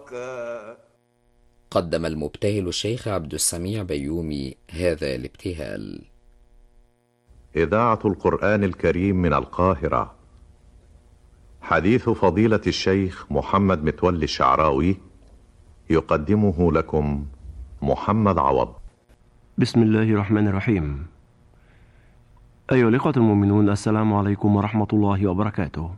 بركة قدم المبتهل الشيخ عبد السميع بيومي هذا الابتهال إذاعة القرآن الكريم من القاهرة حديث فضيلة الشيخ محمد متولي الشعراوي يقدمه لكم محمد عوض بسم الله الرحمن الرحيم أيها الإخوة المؤمنون السلام عليكم ورحمة الله وبركاته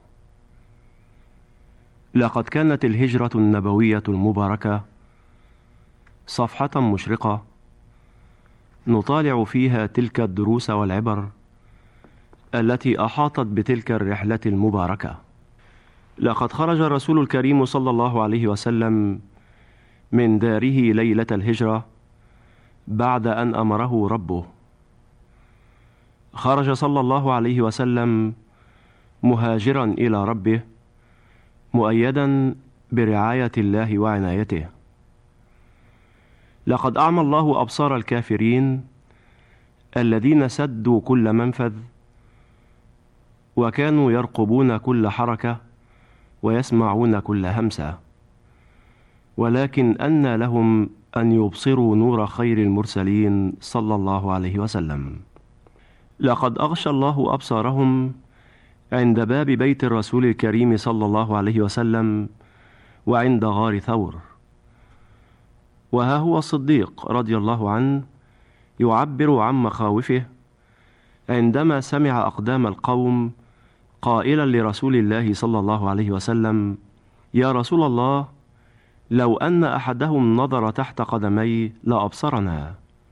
لقد كانت الهجرة النبوية المباركة صفحة مشرقة نطالع فيها تلك الدروس والعبر التي أحاطت بتلك الرحلة المباركة لقد خرج الرسول الكريم صلى الله عليه وسلم من داره ليلة الهجرة بعد أن أمره ربه خرج صلى الله عليه وسلم مهاجرا إلى ربه مؤيدا برعاية الله وعنايته لقد أعمى الله أبصار الكافرين الذين سدوا كل منفذ وكانوا يرقبون كل حركة ويسمعون كل همسة ولكن أنى لهم أن يبصروا نور خير المرسلين صلى الله عليه وسلم لقد أغشى الله أبصارهم عند باب بيت الرسول الكريم صلى الله عليه وسلم وعند غار ثور وها هو الصديق رضي الله عنه يعبر عن مخاوفه عندما سمع أقدام القوم قائلا لرسول الله صلى الله عليه وسلم يا رسول الله لو أن أحدهم نظر تحت قدمي لأبصرنا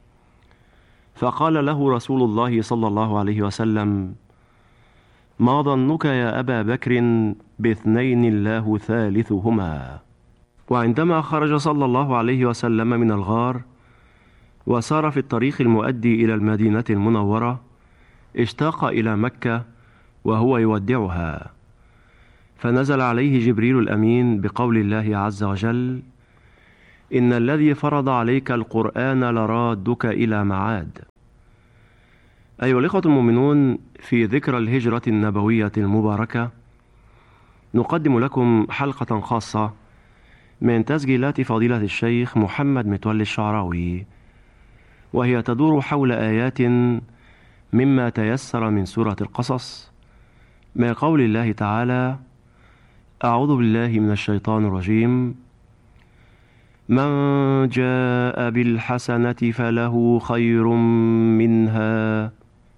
فقال له رسول الله صلى الله عليه وسلم ما ظنك يا أبا بكر باثنين الله ثالثهما وعندما خرج صلى الله عليه وسلم من الغار وسار في الطريق المؤدي إلى المدينة المنورة اشتاق إلى مكة وهو يودعها فنزل عليه جبريل الأمين بقول الله عز وجل إن الذي فرض عليك القرآن لرادك إلى معاد أيها الإخوة المؤمنون في ذكرى الهجرة النبوية المباركة نقدم لكم حلقة خاصة من تسجيلات فضيلة الشيخ محمد متولي الشعراوي وهي تدور حول آيات مما تيسر من سورة القصص من قول الله تعالى أعوذ بالله من الشيطان الرجيم من جاء بالحسنة فله خير منها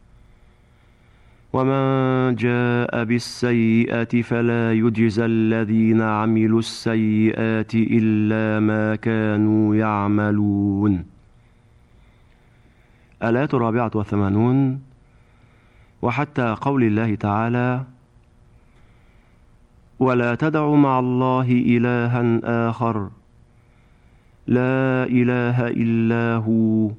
ومن جاء بالسيئة فلا يجزى الذين عملوا السيئات إلا ما كانوا يعملون الآية الرابعة والثمانون وحتى قول الله تعالى ولا تدع مع الله إلها آخر لا إله إلا هو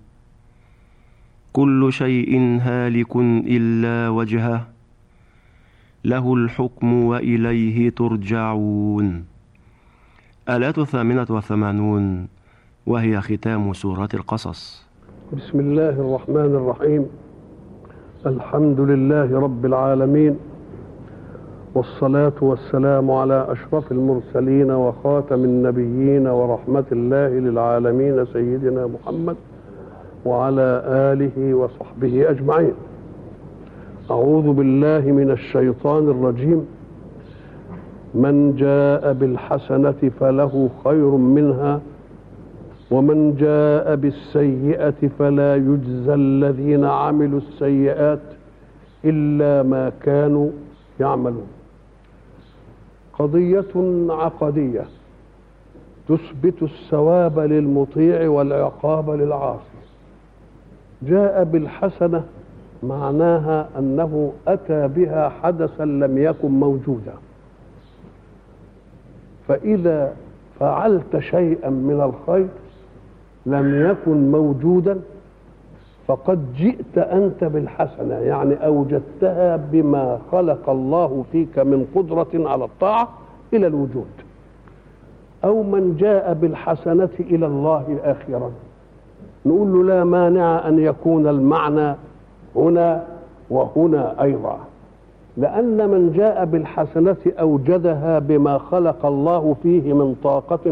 كل شيء هالك إلا وجهه له الحكم وإليه ترجعون الآية الثامنة والثمانون وهي ختام سورة القصص بسم الله الرحمن الرحيم الحمد لله رب العالمين والصلاة والسلام على أشرف المرسلين وخاتم النبيين ورحمة الله للعالمين سيدنا محمد وعلى آله وصحبه أجمعين أعوذ بالله من الشيطان الرجيم من جاء بالحسنة فله خير منها ومن جاء بالسيئة فلا يجزى الذين عملوا السيئات إلا ما كانوا يعملون قضية عقدية تثبت الثواب للمطيع والعقاب للعاصي جاء بالحسنة معناها أنه أتى بها حدثا لم يكن موجودا فإذا فعلت شيئا من الخير لم يكن موجودا فقد جئت أنت بالحسنة يعني أوجدتها بما خلق الله فيك من قدرة على الطاعة إلى الوجود أو من جاء بالحسنة إلى الله آخرا نقول له لا مانع أن يكون المعنى هنا وهنا أيضا لأن من جاء بالحسنة أوجدها بما خلق الله فيه من طاقة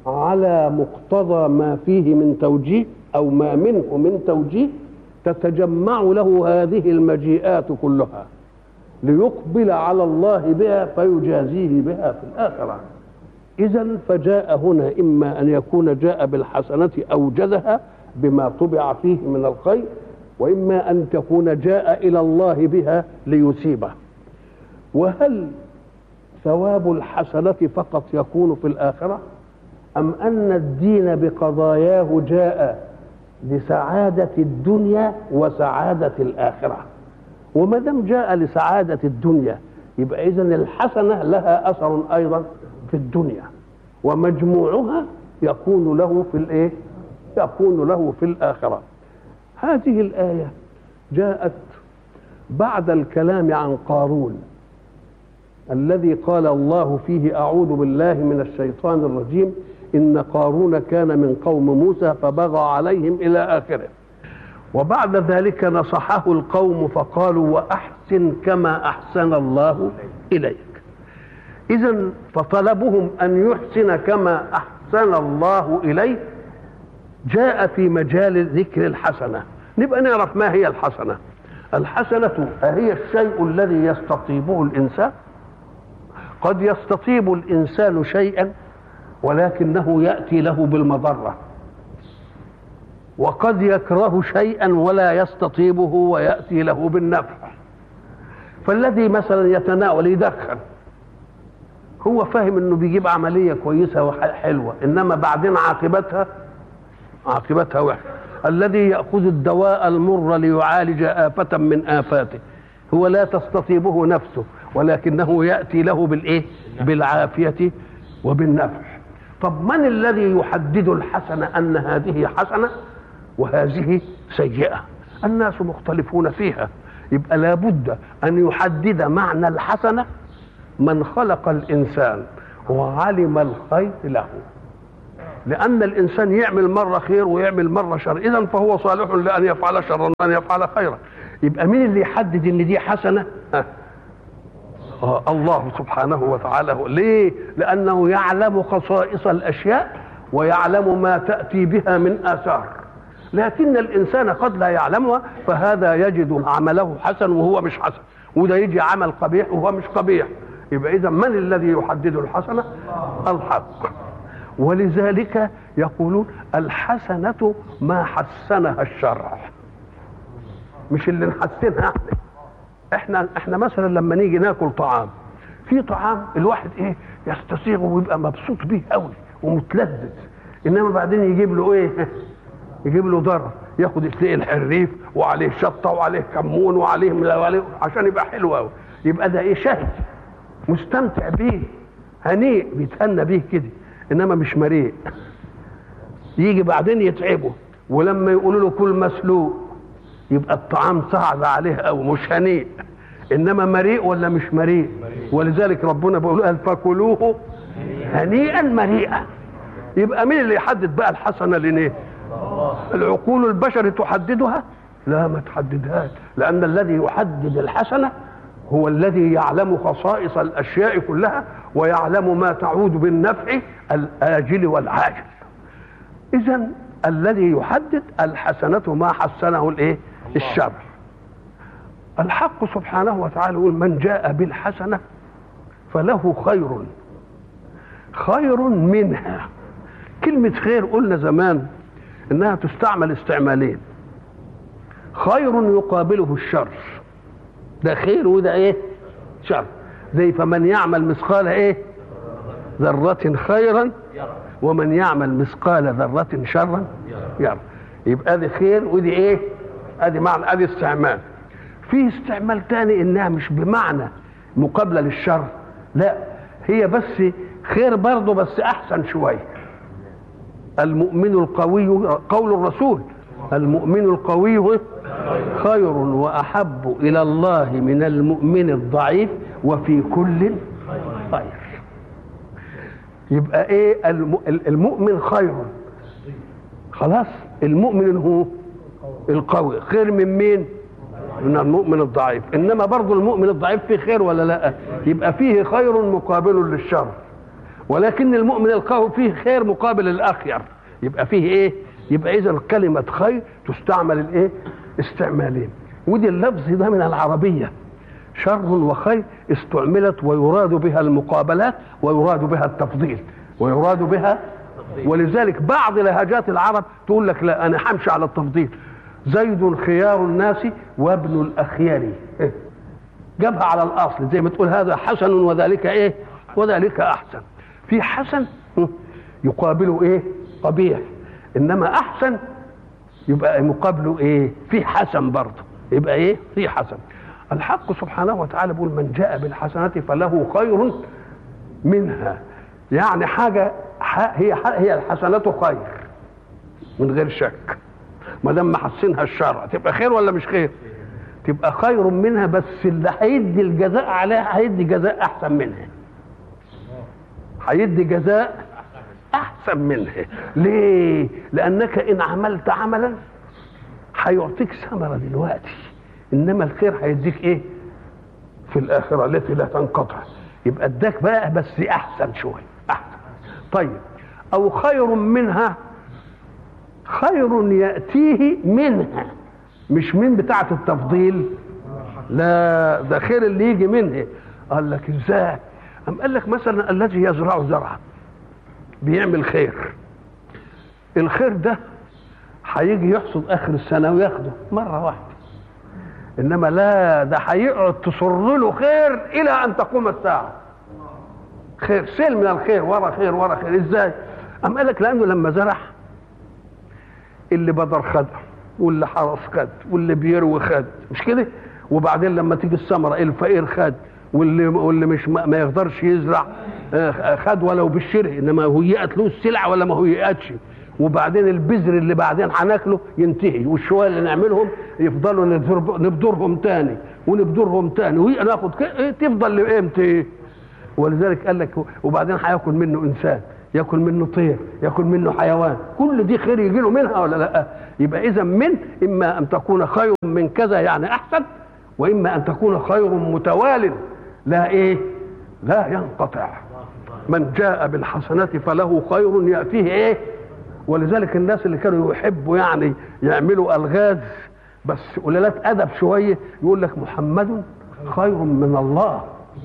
على مقتضى ما فيه من توجيه او ما منه من توجيه تتجمع له هذه المجيئات كلها ليقبل على الله بها فيجازيه بها في الاخره اذا فجاء هنا اما ان يكون جاء بالحسنه اوجدها بما طبع فيه من الخير واما ان تكون جاء الى الله بها ليثيبه وهل ثواب الحسنه فقط يكون في الاخره ام ان الدين بقضاياه جاء لسعاده الدنيا وسعاده الاخره وما دام جاء لسعاده الدنيا يبقى اذا الحسنه لها اثر ايضا في الدنيا ومجموعها يكون له في الايه يكون له في الاخره هذه الايه جاءت بعد الكلام عن قارون الذي قال الله فيه اعوذ بالله من الشيطان الرجيم ان قارون كان من قوم موسى فبغى عليهم الى اخره وبعد ذلك نصحه القوم فقالوا واحسن كما احسن الله اليك اذا فطلبهم ان يحسن كما احسن الله اليه جاء في مجال ذكر الحسنه نبقى نعرف ما هي الحسنه الحسنه هي الشيء الذي يستطيبه الانسان قد يستطيب الانسان شيئا ولكنه ياتي له بالمضره وقد يكره شيئا ولا يستطيبه وياتي له بالنفع فالذي مثلا يتناول يدخن هو فاهم انه بيجيب عمليه كويسه وحلوه انما بعدين عاقبتها عاقبتها وحشه الذي ياخذ الدواء المر ليعالج افه من افاته هو لا تستطيبه نفسه ولكنه ياتي له بالايه بالعافيه وبالنفع طب من الذي يحدد الحسنه ان هذه حسنه وهذه سيئه الناس مختلفون فيها يبقى لابد ان يحدد معنى الحسنه من خلق الانسان وعلم الخير له لان الانسان يعمل مره خير ويعمل مره شر اذا فهو صالح لان يفعل شرا وان يفعل خيرا يبقى مين اللي يحدد ان دي حسنه أه. آه الله سبحانه وتعالى ليه لانه يعلم خصائص الاشياء ويعلم ما تاتي بها من اثار لكن الانسان قد لا يعلمها فهذا يجد عمله حسن وهو مش حسن وده يجي عمل قبيح وهو مش قبيح يبقى اذا من الذي يحدد الحسنه الحق ولذلك يقولون الحسنه ما حسنها الشرع مش اللي نحسنها احنا احنا احنا مثلا لما نيجي ناكل طعام في طعام الواحد ايه يستسيغه ويبقى مبسوط بيه قوي ومتلذذ انما بعدين يجيب له ايه يجيب له ضرر ياخد تلاقي الحريف وعليه شطه وعليه كمون وعليه وعليه عشان يبقى حلو قوي يبقى ده ايه شهي مستمتع بيه هنيء بيتهنى بيه كده انما مش مريء يجي بعدين يتعبه ولما يقولوا له كل مسلوق يبقى الطعام صعب عليه او مش هنيء انما مريء ولا مش مريء ولذلك ربنا بيقول قال فكلوه هنيئا مريئا يبقى مين اللي يحدد بقى الحسنه ليه العقول البشر تحددها لا ما تحددهاش لان الذي يحدد الحسنه هو الذي يعلم خصائص الاشياء كلها ويعلم ما تعود بالنفع الاجل والعاجل اذا الذي يحدد الحسنه ما حسنه الايه الشر الحق سبحانه وتعالى يقول من جاء بالحسنه فله خير خير منها كلمة خير قلنا زمان انها تستعمل استعمالين خير يقابله الشر ده خير وده ايه شر زي فمن يعمل مثقال ايه ذرة خيرا ومن يعمل مثقال ذرة شرا يرى يبقى دي خير ودي ايه ادي معنى ادي استعمال في استعمال تاني انها مش بمعنى مقابلة للشر لا هي بس خير برضه بس احسن شويه المؤمن القوي قول الرسول المؤمن القوي خير واحب الى الله من المؤمن الضعيف وفي كل خير يبقى ايه المؤمن خير خلاص المؤمن هو القوي خير من مين من المؤمن الضعيف انما برضه المؤمن الضعيف فيه خير ولا لا يبقى فيه خير مقابل للشر ولكن المؤمن القوي فيه خير مقابل الاخير يبقى فيه ايه يبقى اذا كلمه خير تستعمل الايه استعمالين ودي اللفظ ده من العربيه شر وخير استعملت ويراد بها المقابلات ويراد بها التفضيل ويراد بها ولذلك بعض لهجات العرب تقول لك لا انا همشي على التفضيل زيد خيار الناس وابن الاخيار جابها على الاصل زي ما تقول هذا حسن وذلك ايه وذلك احسن في حسن يقابله ايه قبيح انما احسن يبقى مقابله ايه في حسن برضه يبقى ايه في حسن الحق سبحانه وتعالى بيقول من جاء بالحسنة فله خير منها يعني حاجة هي هي الحسنة خير من غير شك ما دام محسنها الشرع تبقى خير ولا مش خير؟ تبقى خير منها بس اللي هيدي الجزاء عليها هيدي جزاء احسن منها هيدي جزاء احسن منها ليه لانك ان عملت عملا هيعطيك ثمره دلوقتي انما الخير هيديك ايه في الاخره التي لا تنقطع يبقى اداك بقى بس احسن شويه احسن طيب او خير منها خير ياتيه منها مش من بتاعه التفضيل لا ده خير اللي يجي منها قال لك ازاي أم قال لك مثلا الذي يزرع زرعا بيعمل خير الخير ده هيجي يحصد اخر السنه وياخده مره واحده انما لا ده هيقعد تصر له خير الى ان تقوم الساعه خير سيل من الخير ورا خير ورا خير ازاي ام قال لك لانه لما زرع اللي بدر خد واللي حرس خد واللي بيروي خد مش كده وبعدين لما تيجي الثمره الفقير خد واللي واللي مش ما, ما يقدرش يزرع خد ولو بالشره انما هيئت له السلع ولا ما هيئتش وبعدين البذر اللي بعدين هناكله ينتهي والشويه اللي نعملهم يفضلوا نبدرهم تاني ونبدرهم تاني وناخد تفضل لامتى ولذلك قال لك وبعدين هياكل منه انسان ياكل منه طير ياكل منه حيوان كل دي خير يجي له منها ولا لا يبقى اذا من اما ان تكون خير من كذا يعني احسن واما ان تكون خير متوال لا ايه لا ينقطع من جاء بالحسنات فله خير ياتيه ايه ولذلك الناس اللي كانوا يحبوا يعني يعملوا الغاز بس قلالات ادب شويه يقول لك محمد خير من الله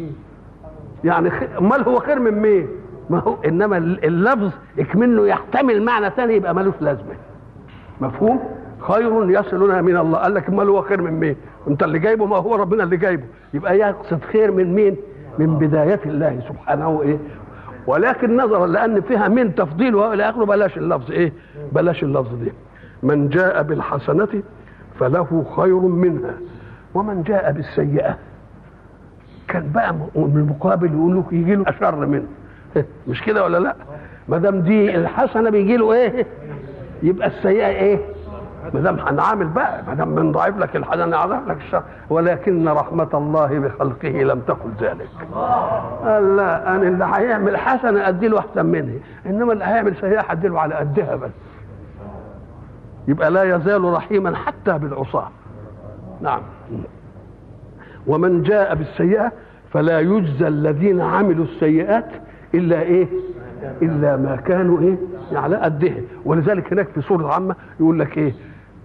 يعني امال هو خير من مين ما هو انما اللفظ اكمنه يحتمل معنى ثاني يبقى ملوش لازمه مفهوم خير يصلنا من الله قال لك امال هو خير من مين انت اللي جايبه ما هو ربنا اللي جايبه يبقى يقصد خير من مين من بداية الله سبحانه ايه ولكن نظرا لان فيها من تفضيل والى اخره بلاش اللفظ ايه بلاش اللفظ دي من جاء بالحسنة فله خير منها ومن جاء بالسيئة كان بقى المقابل يقول له يجي له اشر منه مش كده ولا لا ما دام دي الحسنه بيجي له ايه يبقى السيئه ايه ما دام هنعامل بقى ما دام بنضاعف لك الحسنه نضاعف لك الشر ولكن رحمه الله بخلقه لم تقل ذلك قال لا انا اللي هيعمل حسنه ادي له احسن منها انما اللي هيعمل سيئه هدي له على قدها بس يبقى لا يزال رحيما حتى بالعصاه نعم ومن جاء بالسيئه فلا يجزى الذين عملوا السيئات الا ايه الا ما كانوا ايه على قدها ولذلك هناك في سوره عامه يقول لك ايه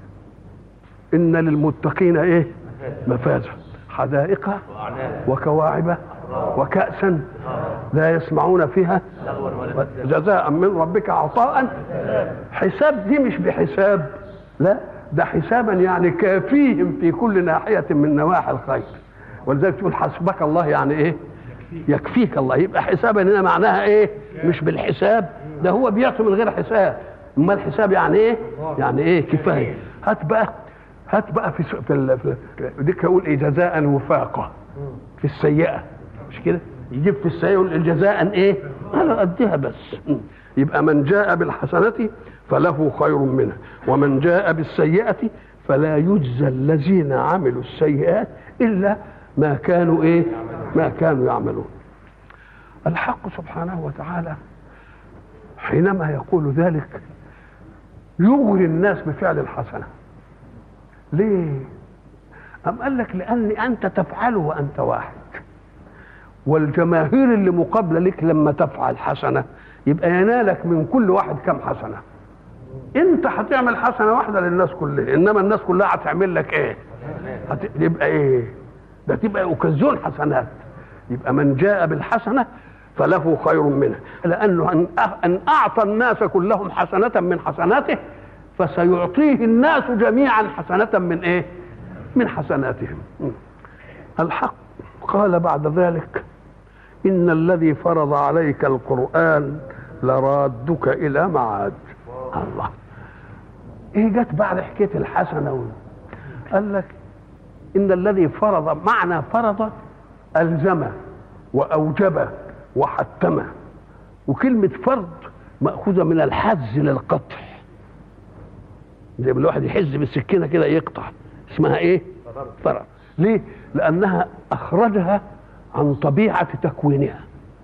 ان للمتقين ايه مفازا حدائق وكواعب وكأسا لا يسمعون فيها جزاء من ربك عطاء حساب دي مش بحساب لا ده حسابا يعني كافيهم في كل ناحية من نواحي الخير ولذلك تقول حسبك الله يعني ايه يكفيك الله يبقى حسابا هنا معناها ايه مش بالحساب ده هو بيعطي من غير حساب اما الحساب يعني ايه يعني ايه كفايه هات بقى هات بقى في في, ال... في ديك يقول ايه جزاء وفاقه في السيئه مش كده يجيب في السيئه يقول جزاء ايه على قدها بس يبقى من جاء بالحسنه فله خير منها ومن جاء بالسيئه فلا يجزى الذين عملوا السيئات الا ما كانوا ايه ما كانوا يعملون الحق سبحانه وتعالى حينما يقول ذلك يغري الناس بفعل الحسنه ليه أم قال لك لأن أنت تفعله وأنت واحد والجماهير اللي مقابله لك لما تفعل حسنه يبقى ينالك من كل واحد كم حسنه انت هتعمل حسنه واحده للناس كلها انما الناس كلها هتعمل لك ايه هت... يبقى ايه ده تبقى اوكازيون حسنات يبقى من جاء بالحسنه فله خير منها لانه ان ان اعطى الناس كلهم حسنه من حسناته فسيعطيه الناس جميعا حسنه من ايه من حسناتهم الحق قال بعد ذلك ان الذي فرض عليك القران لرادك الى معاد الله ايه جت بعد حكايه الحسنه و... قال لك ان الذي فرض معنى فرض الزم واوجب وحتم وكلمه فرض ماخوذه من الحز للقطع زي ما الواحد يحز بالسكينه كده يقطع اسمها ايه فرض ليه لانها اخرجها عن طبيعه تكوينها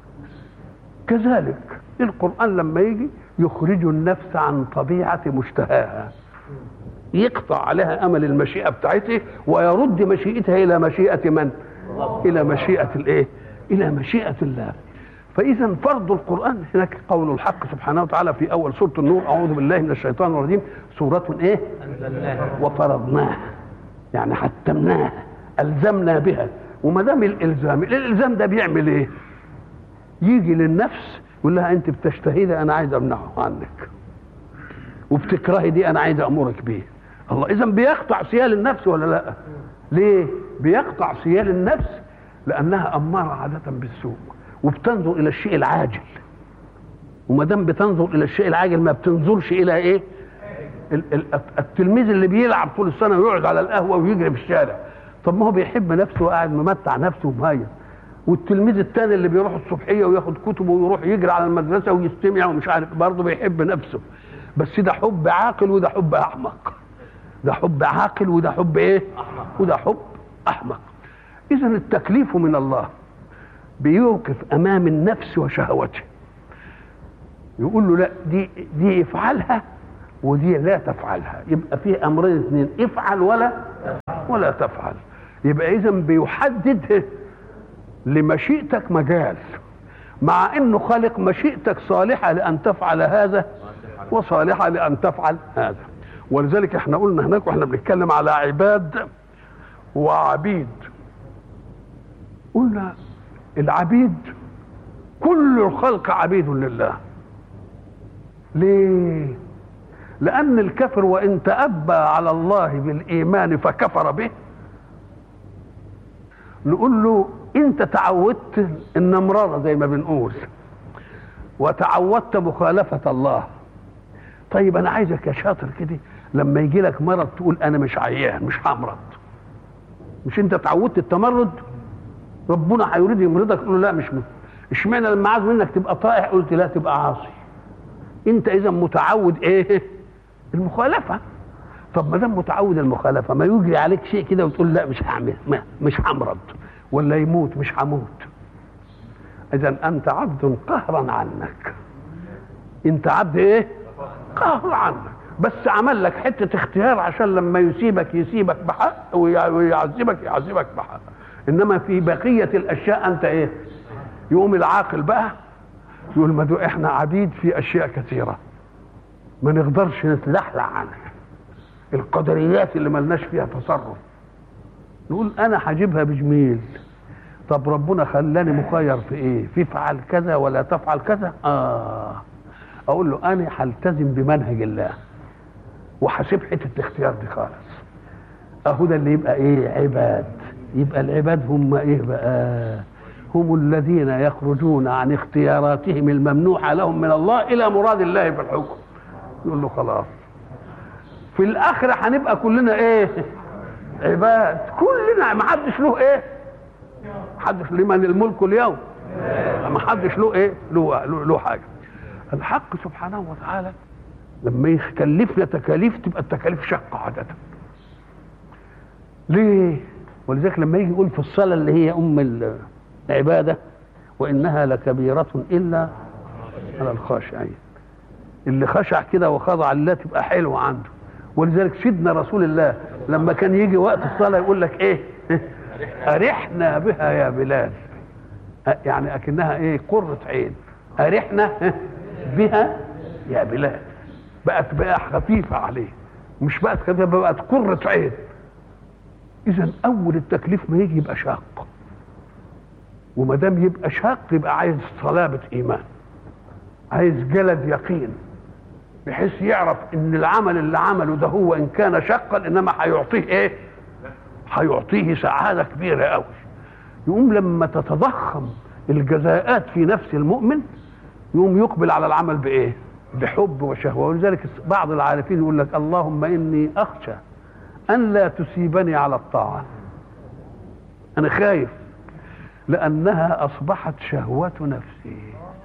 كذلك القران لما يجي يخرج النفس عن طبيعه مشتهاها يقطع عليها امل المشيئه بتاعته ويرد مشيئتها الى مشيئه من الى مشيئه الايه الى مشيئه الله فاذا فرض القران هناك قول الحق سبحانه وتعالى في اول سوره النور اعوذ بالله من الشيطان الرجيم سوره ايه وفرضناها يعني حتمناها الزمنا بها وما دام الالزام الالزام ده بيعمل ايه يجي للنفس يقول لها انت بتشتهي ده انا عايز امنعه عنك وبتكرهي دي انا عايز امرك بيه الله اذا بيقطع سيال النفس ولا لا ليه بيقطع سيال النفس لانها اماره عاده بالسوء وبتنظر الى الشيء العاجل وما دام بتنظر الى الشيء العاجل ما بتنظرش الى ايه التلميذ اللي بيلعب طول السنه ويقعد على القهوه ويجري في الشارع طب ما هو بيحب نفسه وقاعد ممتع نفسه ومهيئ والتلميذ الثاني اللي بيروح الصبحيه وياخد كتبه ويروح يجري على المدرسه ويستمع ومش عارف برضه بيحب نفسه بس ده حب عاقل وده حب احمق ده حب عاقل وده حب ايه وده حب احمق اذا التكليف من الله بيوقف امام النفس وشهوته يقول له لا دي دي افعلها ودي لا تفعلها يبقى في امرين اثنين افعل ولا ولا تفعل يبقى اذا بيحدد لمشيئتك مجال مع انه خالق مشيئتك صالحه لان تفعل هذا وصالحه لان تفعل هذا ولذلك احنا قلنا هناك واحنا بنتكلم على عباد وعبيد قلنا العبيد كل الخلق عبيد لله ليه لان الكافر وان تابى على الله بالايمان فكفر به نقول له انت تعودت النمرارة زي ما بنقول وتعودت مخالفة الله طيب انا عايزك يا شاطر كده لما يجي لك مرض تقول انا مش عيان مش همرض مش انت تعودت التمرد ربنا هيريد يمرضك تقول له لا مش اشمعنى لما عايز منك تبقى طائع قلت لا تبقى عاصي انت اذا متعود ايه المخالفه طب ما دام متعود المخالفه ما يجري عليك شيء كده وتقول لا مش هعمل مش همرض ولا يموت مش هموت اذا انت عبد قهرا عنك انت عبد ايه قهر عنك بس عمل لك حته اختيار عشان لما يسيبك يسيبك بحق ويعذبك يعذبك بحق انما في بقيه الاشياء انت ايه يقوم العاقل بقى يقول ما دو احنا عبيد في اشياء كثيره ما نقدرش نتلحلح عنها القدريات اللي ملناش فيها تصرف نقول انا هجيبها بجميل طب ربنا خلاني مخير في ايه في افعل كذا ولا تفعل كذا اه اقول له انا هلتزم بمنهج الله وهسيب حته الاختيار دي خالص اهو ده اللي يبقى ايه عباد يبقى العباد هم ايه بقى هم الذين يخرجون عن اختياراتهم الممنوحه لهم من الله الى مراد الله في الحكم يقول له خلاص في الاخره هنبقى كلنا ايه عباد كلنا ما حدش له ايه حدش لمن الملك اليوم ما حدش له ايه له له, له حاجه الحق سبحانه وتعالى لما يكلفنا تكاليف تبقى التكاليف شقه عاده ليه ولذلك لما يجي يقول في الصلاه اللي هي ام العباده وانها لكبيره الا على الخاشعين اللي خشع كده وخضع لله تبقى حلوه عنده ولذلك سيدنا رسول الله لما كان يجي وقت الصلاه يقول لك ايه ارحنا بها يا بلال يعني اكنها ايه قرة عين ارحنا بها يا بلاد بقت بقى خفيفة عليه مش بقت خفيفة بقت قرة عين اذا اول التكليف ما يجي يبقى شاق وما دام يبقى شاق يبقى عايز صلابة ايمان عايز جلد يقين بحيث يعرف ان العمل اللي عمله ده هو ان كان شقا انما هيعطيه ايه هيعطيه سعاده كبيره قوي يقوم لما تتضخم الجزاءات في نفس المؤمن يقوم يقبل على العمل بايه بحب وشهوه ولذلك بعض العارفين يقول لك اللهم اني اخشى ان لا تصيبني على الطاعه انا خايف لانها اصبحت شهوه نفسي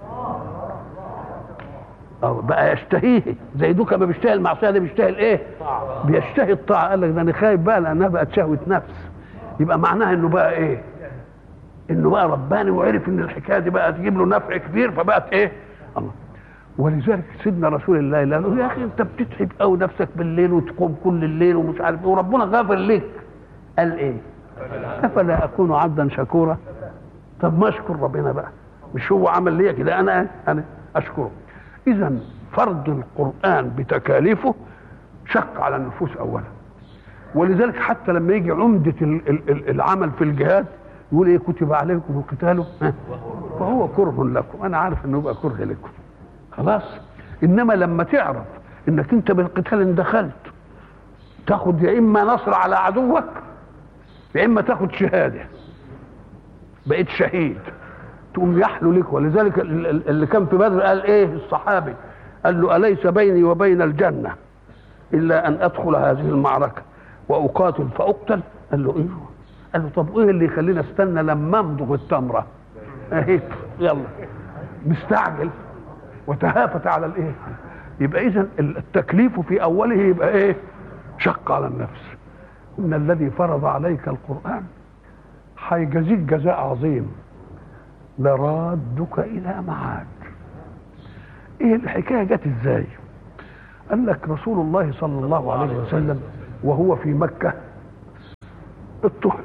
أو بقى يشتهيه زي دوكا ما بيشتهي المعصيه ده بيشتهي الايه؟ بيشتهي الطاعه قال لك ده انا خايف بقى لانها بقت شهوه نفس يبقى معناها انه بقى ايه؟ انه بقى رباني وعرف ان الحكايه دي بقى تجيب له نفع كبير فبقت ايه؟ الله ولذلك سيدنا رسول الله قال له يا اخي انت بتتعب قوي نفسك بالليل وتقوم كل الليل ومش عارف ايه وربنا غافر لك قال ايه؟ افلا اكون عبدا شكورا؟ طب ما اشكر ربنا بقى مش هو عمل ليا كده انا انا اشكره اذا فرض القران بتكاليفه شق على النفوس اولا ولذلك حتى لما يجي عمده ال- ال- ال- العمل في الجهاد يقول ايه كتب عليكم القتال ها؟ فهو كره لكم انا عارف انه يبقى كره لكم خلاص انما لما تعرف انك انت بالقتال اندخلت تاخد يا اما نصر على عدوك يا اما تاخد شهاده بقيت شهيد تقوم يحلو لك ولذلك ال- ال- اللي كان في بدر قال ايه الصحابي قال له اليس بيني وبين الجنه الا ان ادخل هذه المعركه واقاتل فاقتل قال له ايه قال له طب ايه اللي يخلينا استنى لما امضغ التمره اهي يلا مستعجل وتهافت على الايه يبقى اذا التكليف في اوله يبقى ايه شق على النفس ان الذي فرض عليك القران هيجازيك جزاء عظيم لرادك الى معاد ايه الحكايه جت ازاي قال لك رسول الله صلى الله عليه وسلم وهو في مكه اضطهد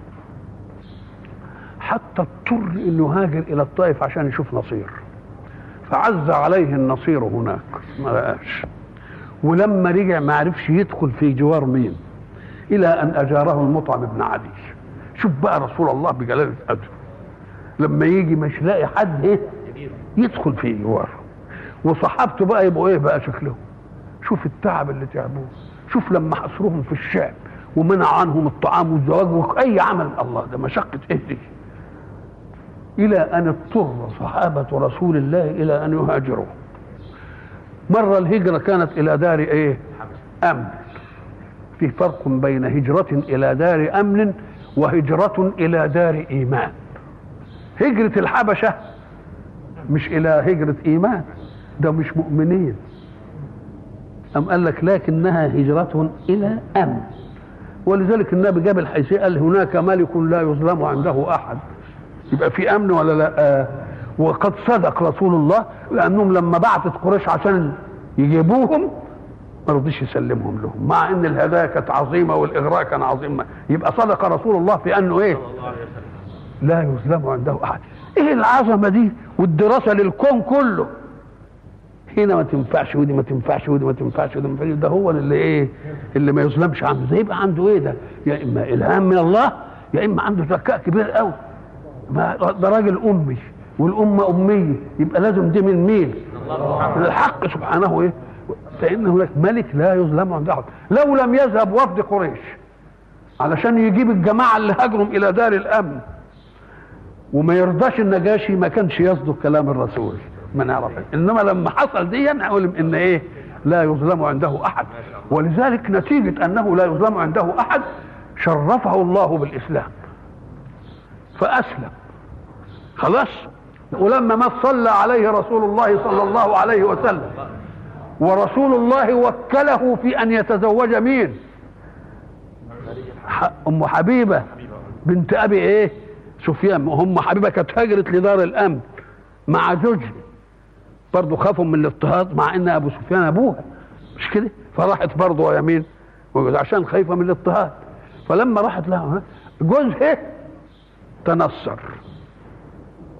حتى اضطر انه هاجر الى الطائف عشان يشوف نصير فعز عليه النصير هناك ما لقاش ولما رجع ما عرفش يدخل في جوار مين الى ان اجاره المطعم بن عدي شوف بقى رسول الله بجلاله قدره لما يجي مش لاقي حد ايه يدخل في جواره وصحابته بقى يبقوا ايه بقى شكلهم شوف التعب اللي تعبوه شوف لما حصرهم في الشعب ومنع عنهم الطعام والزواج واي عمل الله ده مشقه ايه دي الى ان اضطر صحابه رسول الله الى ان يهاجروا مره الهجره كانت الى دار ايه امن في فرق بين هجره الى دار امن وهجره الى دار ايمان هجره الحبشه مش الى هجره ايمان ده مش مؤمنين أم قال لك لكنها هجرة إلى أمن ولذلك النبي جاب الحيثية قال هناك ملك لا يظلم عنده أحد يبقى في أمن ولا لا آه وقد صدق رسول الله لأنهم لما بعتت قريش عشان يجيبوهم ما رضيش يسلمهم لهم مع ان الهدايا كانت عظيمه والاغراء كان عظيم يبقى صدق رسول الله في انه ايه لا يظلم عنده احد ايه العظمه دي والدراسه للكون كله هنا ما تنفعش ودي ما تنفعش ودي ما تنفعش ودي ما تنفعش ده هو اللي ايه اللي ما يظلمش عنده ده يبقى عنده ايه ده يا اما الهام من الله يا اما عنده ذكاء كبير قوي ما ده راجل امي والامه اميه يبقى لازم دي من مين من الحق سبحانه ايه فان هناك ملك لا يظلم عنده احد لو لم يذهب وفد قريش علشان يجيب الجماعه اللي هاجروا الى دار الامن وما يرضاش النجاشي ما كانش يصدق كلام الرسول ما نعرف انما لما حصل دي نعلم ان ايه لا يظلم عنده احد ولذلك نتيجه انه لا يظلم عنده احد شرفه الله بالاسلام فاسلم خلاص ولما ما صلى عليه رسول الله صلى الله عليه وسلم ورسول الله وكله في ان يتزوج مين ام حبيبه بنت ابي ايه سفيان ام حبيبه كانت هاجرت لدار الامن مع زوجها برضه خافوا من الاضطهاد مع ان ابو سفيان ابوها مش كده فراحت برضه يا مين عشان خايفه من الاضطهاد فلما راحت لها جوزها تنصر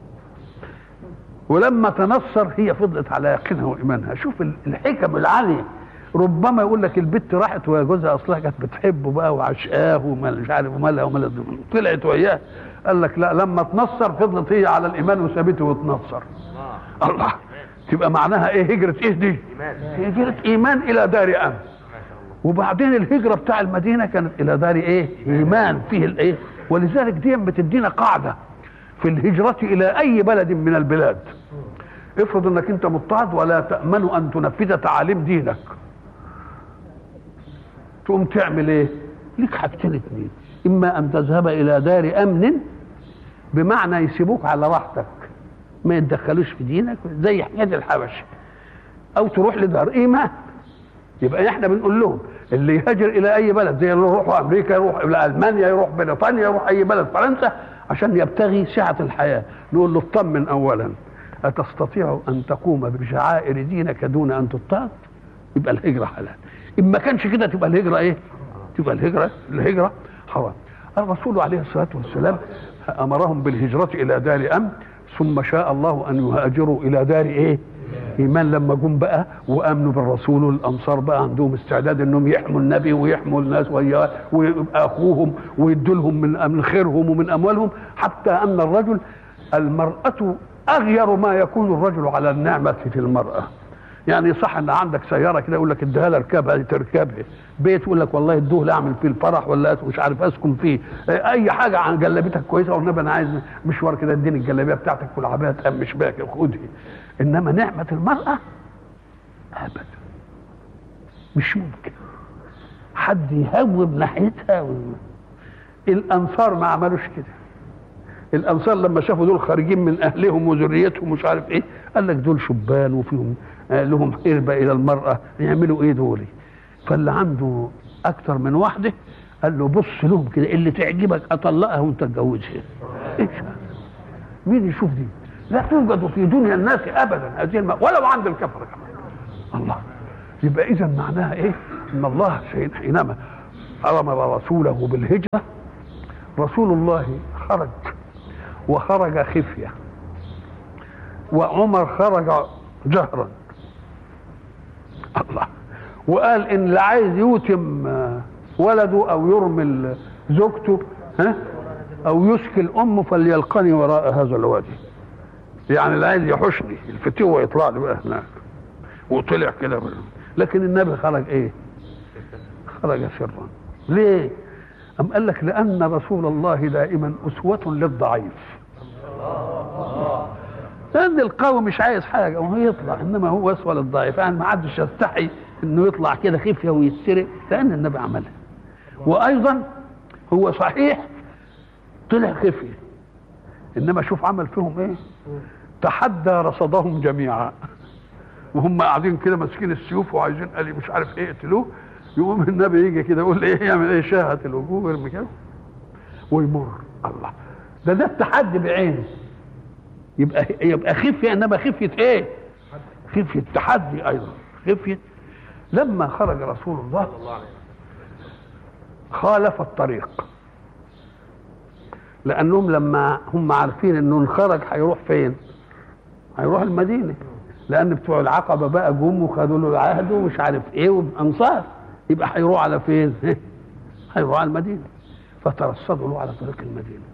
ولما تنصر هي فضلت على يقينها وايمانها شوف الحكم العاليه ربما يقول لك البت راحت وهي جوزها اصلها كانت بتحبه بقى وعشقاه ومش عارف ومالها ومالها طلعت وياه قال لك لا لما تنصر فضلت هي على الايمان وسابته وتنصر الله تبقى معناها ايه هجره ايه دي هجره ايمان الى دار امن وبعدين الهجره بتاع المدينه كانت الى دار ايه ايمان فيه الايه ولذلك دي بتدينا قاعده في الهجره الى اي بلد من البلاد افرض انك انت مضطهد ولا تامن ان تنفذ تعاليم دينك تقوم تعمل ايه ليك حاجتين اتنين اما ان تذهب الى دار امن بمعنى يسيبوك على راحتك ما يتدخلوش في دينك زي حكايه الحبش او تروح لدار ايمان يبقى احنا بنقول لهم اللي يهاجر الى اي بلد زي اللي يروحوا امريكا يروح الى المانيا يروح بريطانيا يروح اي بلد فرنسا عشان يبتغي سعه الحياه نقول له اطمن اولا اتستطيع ان تقوم بشعائر دينك دون ان تضطهد يبقى الهجره حلال ان ما كانش كده تبقى الهجره ايه تبقى الهجره الهجره حرام الرسول عليه الصلاه والسلام امرهم بالهجره الى دار امن ثم شاء الله ان يهاجروا الى دار ايه ايمان لما جم بقى وامنوا بالرسول والانصار بقى عندهم استعداد انهم يحموا النبي ويحموا الناس وياه ويبقى اخوهم ويدوا لهم من من خيرهم ومن اموالهم حتى ان الرجل المراه اغير ما يكون الرجل على النعمه في المراه يعني صح ان عندك سياره كده يقول لك اديها لها اركبها تركبها بيت يقول لك والله ادوه اعمل فيه الفرح ولا مش عارف اسكن فيه اي حاجه عن جلابيتك كويسه والنبي انا عايز مشوار كده اديني الجلابيه بتاعتك والعبايه تقام مش باكر خدها انما نعمه المراه ابدا مش ممكن حد يهوب ناحيتها و... الانصار ما عملوش كده الانصار لما شافوا دول خارجين من اهلهم وذريتهم ومش عارف ايه قال لك دول شبان وفيهم لهم قربة إلى المرأة يعملوا إيه دول فاللي عنده أكتر من واحدة قال له بص لهم كده اللي تعجبك أطلقها وأنت تتجوزها إيش مين يشوف دي لا توجد في دنيا الناس أبدا هذه الم... ولو عند الكفرة كمان الله يبقى إذا معناها إيه إن الله حينما أمر رسوله بالهجرة رسول الله خرج وخرج خفية وعمر خرج جهرا الله وقال ان اللي عايز يوتم ولده او يرمل زوجته ها او يسكن امه فليلقني وراء هذا الوادي يعني اللي عايز يحشني الفتوه يطلع لي بقى هناك وطلع كده لكن النبي خرج ايه خرج سرا ليه أم قال لك لأن رسول الله دائما أسوة للضعيف لان القوي مش عايز حاجه وهو يطلع انما هو اسوى للضعيف يعني ما حدش يستحي انه يطلع كده خفيه ويتسرق لان النبي عملها وايضا هو صحيح طلع خفيه انما شوف عمل فيهم ايه تحدى رصدهم جميعا وهم قاعدين كده ماسكين السيوف وعايزين قال مش عارف ايه يقتلوه يقوم النبي يجي كده يقول ايه يعمل ايه شاهة الوجوه ويرمي كده ويمر الله ده ده التحدي بعينه يبقى يبقى خفيه انما خفيه ايه؟ خفيه تحدي ايضا خفيه لما خرج رسول الله خالف الطريق لانهم لما هم عارفين انه انخرج هيروح فين؟ هيروح المدينه لان بتوع العقبه بقى جم وخدوا له العهد ومش عارف ايه وانصار يبقى هيروح على فين؟ هيروح على المدينه فترصدوا له على طريق المدينه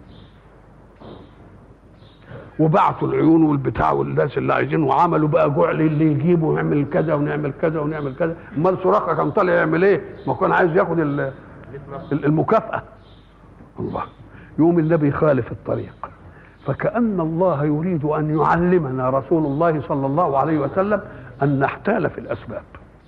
وبعتوا العيون والبتاع والناس اللي عايزين وعملوا بقى جعل اللي يجيبه ونعمل كذا ونعمل كذا ونعمل كذا امال سراقه كان طالع يعمل ايه؟ ما كان عايز ياخد المكافاه الله يوم النبي خالف الطريق فكأن الله يريد أن يعلمنا رسول الله صلى الله عليه وسلم أن نحتال في الأسباب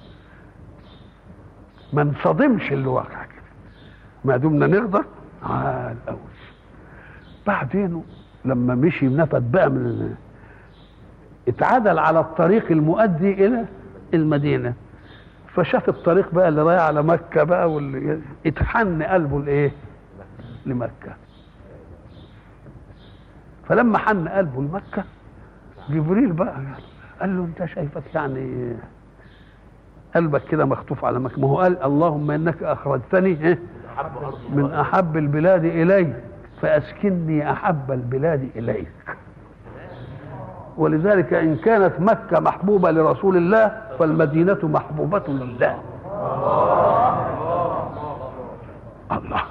ما نصدمش اللي واقع كده ما دمنا نقدر عال قوي بعدين لما مشي نفد بقى من اتعدل على الطريق المؤدي الى المدينه فشاف الطريق بقى اللي رايح على مكه بقى واللي اتحن قلبه لايه؟ لمكه فلما حن قلبه لمكه جبريل بقى قال له انت شايفك يعني قلبك كده مخطوف على مكه ما هو قال اللهم انك اخرجتني من احب البلاد الي فاسكني احب البلاد اليك ولذلك إن كانت مكة محبوبة لرسول الله فالمدينة محبوبة لله الله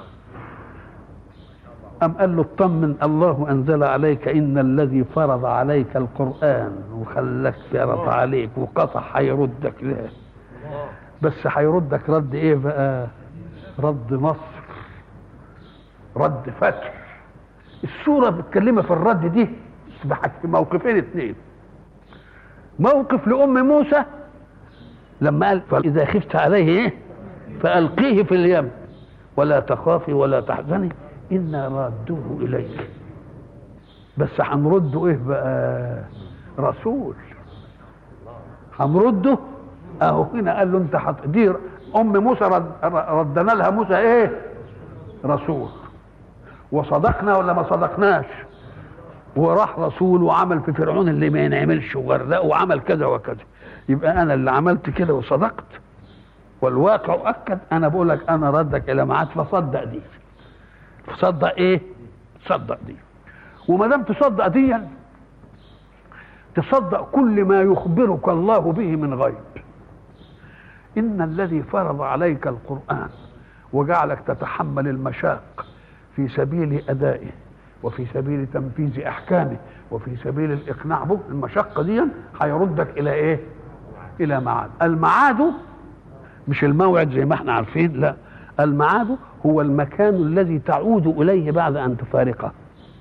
أم قال له اطمن الله أنزل عليك إن الذي فرض عليك القرآن وخلك فرض عليك وقطع هيردك له بس هيردك رد إيه بقى رد نصر رد فتح السورة بتكلمها في الرد دي في موقفين اثنين موقف لأم موسى لما قال فإذا خفت عليه إيه فألقيه في اليم ولا تخافي ولا تحزني إنا رادوه إليك بس هنرده إيه بقى رسول هنرده أهو هنا قال له أنت حط دي أم موسى رد ردنا لها موسى إيه رسول وصدقنا ولا ما صدقناش وراح رسول وعمل في فرعون اللي ما ينعملش وغرقه وعمل كذا وكذا يبقى انا اللي عملت كده وصدقت والواقع اكد انا بقول لك انا ردك الى معاد فصدق دي فصدق ايه صدق دي وما دام تصدق دي تصدق كل ما يخبرك الله به من غيب ان الذي فرض عليك القران وجعلك تتحمل المشاق في سبيل ادائه وفي سبيل تنفيذ احكامه وفي سبيل الاقناع به المشقه دي هيردك الى ايه الى معاد المعاد مش الموعد زي ما احنا عارفين لا المعاد هو المكان الذي تعود اليه بعد ان تفارقه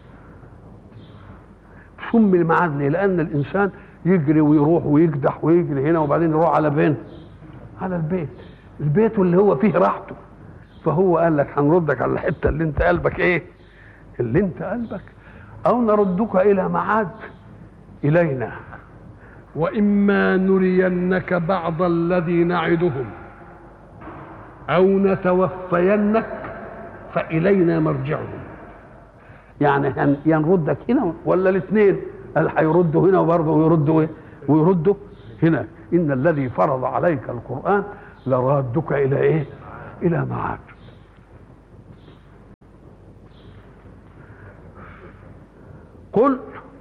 سمي المعاد ليه لان الانسان يجري ويروح ويكدح ويجري هنا وبعدين يروح على فين على البيت البيت اللي هو فيه راحته فهو قال لك هنردك على الحته اللي انت قلبك ايه اللي انت قلبك او نردك الى معاد الينا واما نرينك بعض الذي نعدهم او نتوفينك فالينا مرجعهم يعني ينردك هنا ولا الاثنين قال هيردوا هنا وبرضه ويردوا ايه ويردوا هنا ان الذي فرض عليك القران لرادك الى ايه الى معاد قل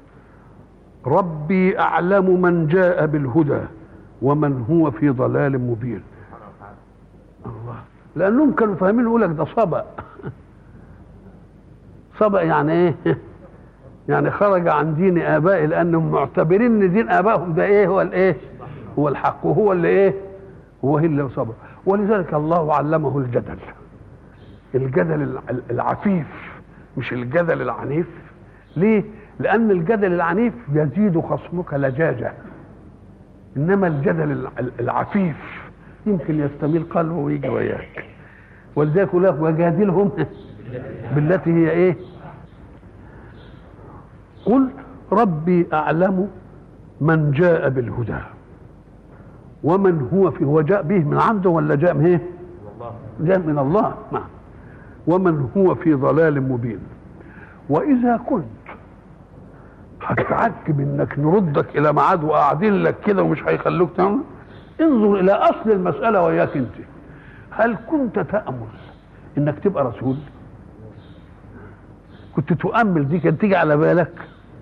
ربي اعلم من جاء بالهدى ومن هو في ضلال مبين الله لانهم كانوا فاهمين يقول لك ده صبأ صبأ يعني ايه يعني خرج عن دين ابائي لانهم معتبرين ان دين ابائهم ده ايه هو الايه هو الحق وهو اللي ايه هو اللي صبر ولذلك الله علمه الجدل الجدل العفيف مش الجدل العنيف ليه لان الجدل العنيف يزيد خصمك لجاجه انما الجدل العفيف يمكن يستميل قلبه ويجي وياك ولذلك يقول لك وجادلهم بالتي هي ايه قل ربي اعلم من جاء بالهدى ومن هو في هو جاء به من عنده ولا جاء من ايه جاء من الله نعم ومن هو في ضلال مبين واذا كنت هتتعجب انك نردك الى ميعاد وقاعدين لك كده ومش هيخلوك تعمل انظر الى اصل المساله وياك انت هل كنت تامل انك تبقى رسول كنت تؤمل دي كانت تيجي على بالك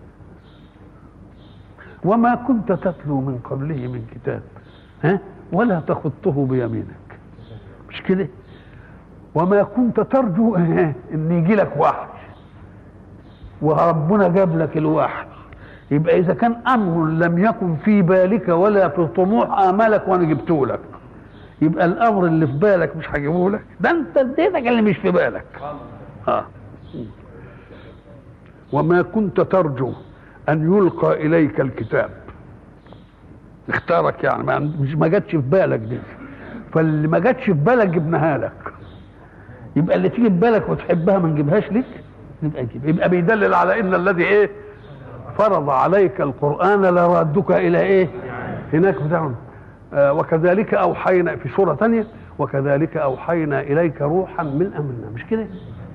وما كنت تتلو من قبله من كتاب ها ولا تخطه بيمينك مش كده وما كنت ترجو ان يجي لك وحي وربنا جاب لك الوحي يبقى اذا كان امر لم يكن في بالك ولا في طموح امالك وانا جبته لك يبقى الامر اللي في بالك مش هجيبه لك ده انت اديتك اللي مش في بالك اه وما كنت ترجو ان يلقى اليك الكتاب اختارك يعني ما مش ما جاتش في بالك دي فاللي ما جاتش في بالك جبناها لك يبقى اللي تيجي في بالك وتحبها ما نجيبهاش لك يبقى يجيب يبقى بيدلل على ان الذي ايه فرض عليك القران لرادك الى ايه هناك بتاعهم آه وكذلك اوحينا في سوره ثانيه وكذلك اوحينا اليك روحا من امرنا مش كده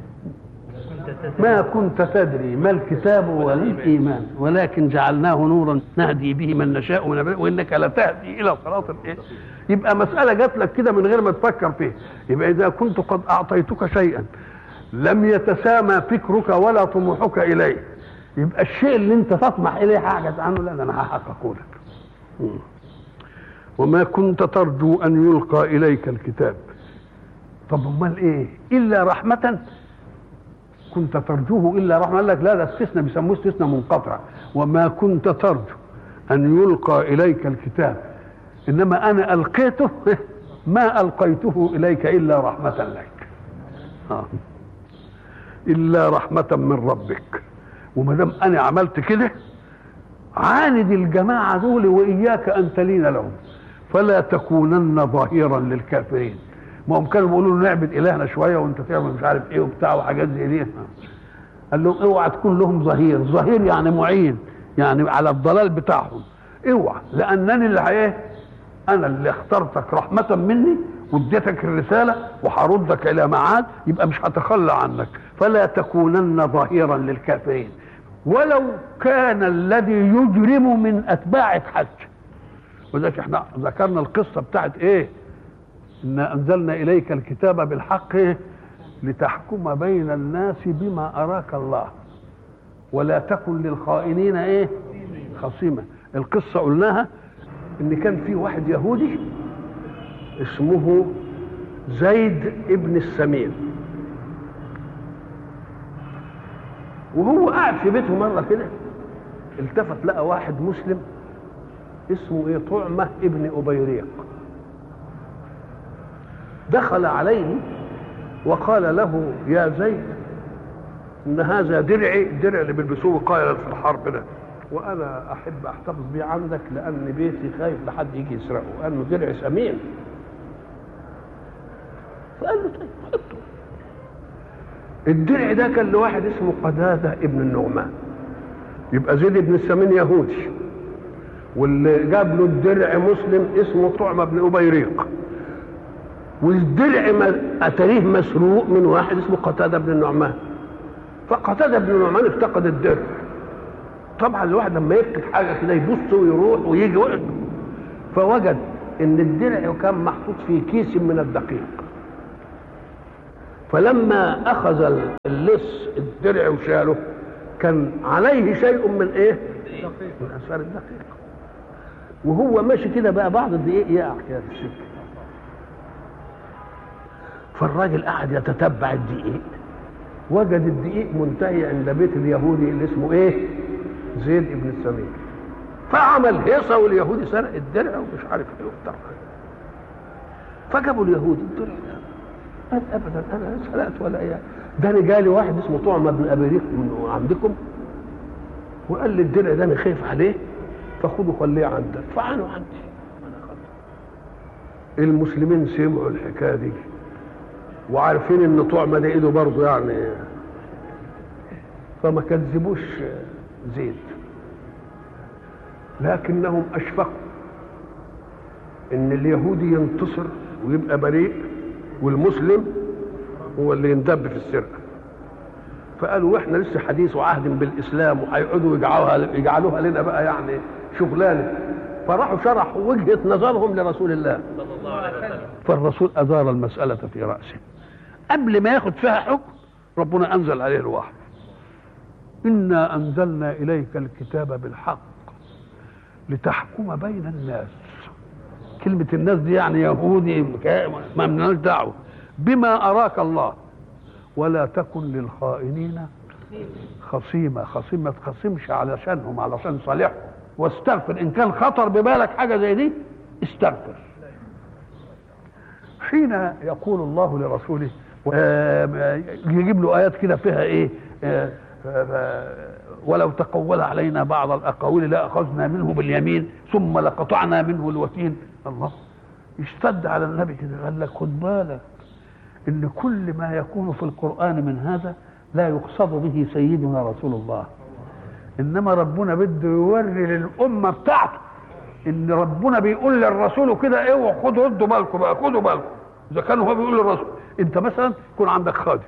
ما كنت تدري ما الكتاب ولا الايمان ولكن جعلناه نورا نهدي به من نشاء من وانك لتهدي الى صراط الايه يبقى مساله جات لك كده من غير ما تفكر فيها يبقى اذا كنت قد اعطيتك شيئا لم يتسامى فكرك ولا طموحك اليه يبقى الشيء اللي انت تطمح اليه حاجه عنه لا ده انا هحققه لك مم. وما كنت ترجو ان يلقى اليك الكتاب طب امال ايه الا رحمه كنت ترجوه الا رحمه قال لك لا ده استثناء بيسموه استثناء منقطع وما كنت ترجو ان يلقى اليك الكتاب انما انا القيته ما القيته اليك الا رحمه لك آه. الا رحمه من ربك وما دام انا عملت كده عاند الجماعه دول واياك ان تلين لهم فلا تكونن ظهيرا للكافرين ما هم كانوا بيقولوا له نعبد الهنا شويه وانت تعمل مش عارف ايه وبتاع وحاجات زي دي قال لهم اوعى تكون لهم ظهير ظهير يعني معين يعني على الضلال بتاعهم اوعى لانني اللي ايه انا اللي اخترتك رحمه مني واديتك الرساله وهردك الى معاد يبقى مش هتخلى عنك فلا تكونن ظهيرا للكافرين ولو كان الذي يجرم من اتباع الحج وذلك احنا ذكرنا القصه بتاعت ايه إنا أنزلنا إليك الكتاب بالحق لتحكم بين الناس بما أراك الله ولا تكن للخائنين إيه خصيمة القصة قلناها إن كان في واحد يهودي اسمه زيد ابن السمين وهو قاعد في بيته مرة كده التفت لقى واحد مسلم اسمه ايه طعمة ابن أبيريق دخل عليه وقال له يا زيد ان هذا درعي الدرع اللي بيلبسوه قائلا في الحرب ده وانا احب احتفظ بيه عندك لان بيتي خايف لحد يجي يسرقه لانه درع ثمين فقال له طيب حطه الدرع ده كان لواحد اسمه قداده ابن النعمان يبقى زيد بن السمين يهودي واللي جاب له الدرع مسلم اسمه طعمه بن ابيريق والدرع اتاريه مسروق من واحد اسمه قتاده بن النعمان فقتاده بن النعمان افتقد الدرع طبعا الواحد لما يفقد حاجه كده يبص ويروح ويجي وقت فوجد ان الدرع كان محطوط في كيس من الدقيق فلما اخذ اللص الدرع وشاله كان عليه شيء من ايه من اثار الدقيق وهو ماشي كده بقى بعض الدقيق يقع كده في السكه فالراجل قعد يتتبع الدقيق وجد الدقيق منتهي عند بيت اليهودي اللي اسمه ايه زيد ابن السمين فعمل هيصة واليهودي سرق الدرع ومش عارف ايه وبتاع فجابوا اليهودي الدرع ده قال ابدا انا سرقت ولا ايه ده انا جالي واحد اسمه طعمه بن ابيريق من عندكم وقال لي الدرع ده انا خايف عليه فخده خليه عندك فعنوا عندي انا خدته المسلمين سمعوا الحكايه دي وعارفين ان طعمه ده ايده برضه يعني فما كذبوش زيد لكنهم اشفقوا ان اليهودي ينتصر ويبقى بريء والمسلم هو اللي يندب في السرقه فقالوا واحنا لسه حديث وعهد بالاسلام وهيقعدوا يجعلوها يجعلوها لنا بقى يعني شغلانه فراحوا شرحوا وجهه نظرهم لرسول الله صلى الله عليه وسلم فالرسول ادار المساله في راسه قبل ما ياخد فيها حكم ربنا انزل عليه الوحي انا انزلنا اليك الكتاب بالحق لتحكم بين الناس كلمة الناس دي يعني يهودي ما لناش دعوة بما أراك الله ولا تكن للخائنين خصيمة خصيمة ما تخصمش علشانهم علشان صالحهم واستغفر إن كان خطر ببالك حاجة زي دي استغفر حين يقول الله لرسوله يجيب له آيات كده فيها إيه ولو تقول علينا بعض الاقاويل لاخذنا منه باليمين ثم لقطعنا منه الوتين الله يشتد على النبي كده قال لك خد بالك ان كل ما يكون في القران من هذا لا يقصد به سيدنا رسول الله انما ربنا بده يوري للامه بتاعته ان ربنا بيقول للرسول كده اوعوا خدوا ردوا بالكم بقى خدوا بالكم اذا كان هو بيقول للرسول انت مثلا يكون عندك خادم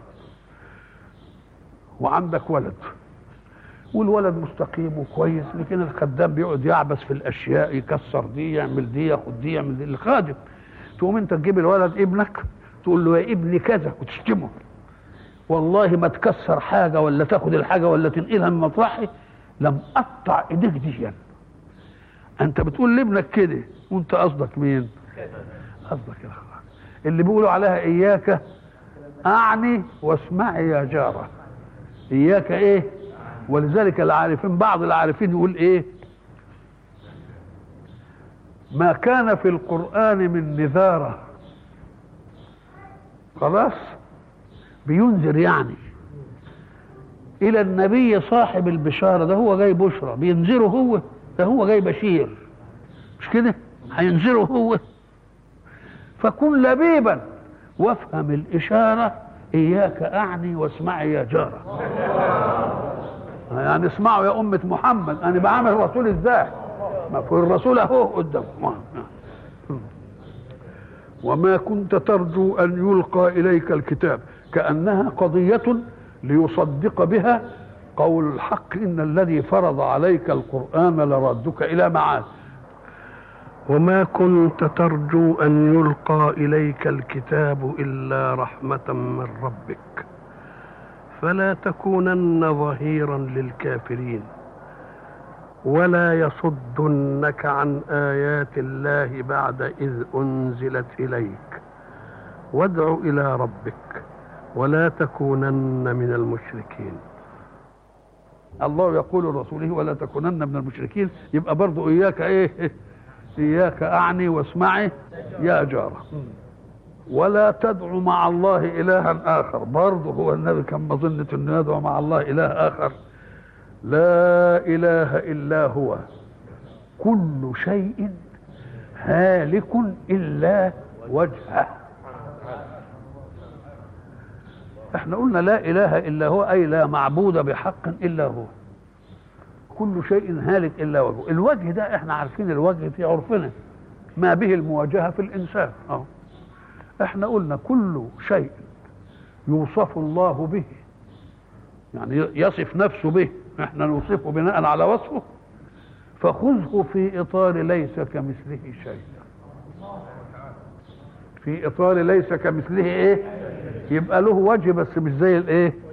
وعندك ولد والولد مستقيم وكويس لكن الخدام بيقعد يعبس في الاشياء يكسر دي يعمل دي ياخد دي يعمل دي الخادم تقوم انت تجيب الولد ابنك تقول له يا ابني كذا وتشتمه والله ما تكسر حاجه ولا تاخد الحاجه ولا تنقلها من مطرحي لم اقطع ايديك دي انت بتقول لابنك كده وانت قصدك مين قصدك يا أخوان. اللي بيقولوا عليها اياك اعني واسمعي يا جاره اياك ايه ولذلك العارفين بعض العارفين يقول ايه ما كان في القرآن من نذارة خلاص بينذر يعني إلى النبي صاحب البشارة ده هو جاي بشرى بينذره هو ده هو جاي بشير مش كده هينذره هو فكن لبيبا وافهم الإشارة إياك أعني واسمعي يا جارة يعني اسمعوا يا أمة محمد أنا بعمل الرسول إزاي ما في الرسول أهو قدام وما كنت ترجو أن يلقى إليك الكتاب كأنها قضية ليصدق بها قول الحق إن الذي فرض عليك القرآن لردك إلى معاد وما كنت ترجو أن يلقى إليك الكتاب إلا رحمة من ربك فلا تكونن ظهيرا للكافرين ولا يصدنك عن آيات الله بعد إذ أنزلت إليك وادع إلى ربك ولا تكونن من المشركين الله يقول لرسوله ولا تكونن من المشركين يبقى برضو إياك إيه إياك أعني واسمعي يا جارة ولا تدع مع الله إلها آخر برضه هو النبي كان مظنة أنه يدعو مع الله إله آخر لا إله إلا هو كل شيء هالك إلا وجهه احنا قلنا لا إله إلا هو أي لا معبود بحق إلا هو كل شيء هالك إلا وجهه الوجه ده احنا عارفين الوجه في عرفنا ما به المواجهة في الإنسان أهو احنا قلنا كل شيء يوصف الله به يعني يصف نفسه به احنا نوصفه بناء على وصفه فخذه في اطار ليس كمثله شيء في اطار ليس كمثله ايه يبقى له وجه بس مش زي الايه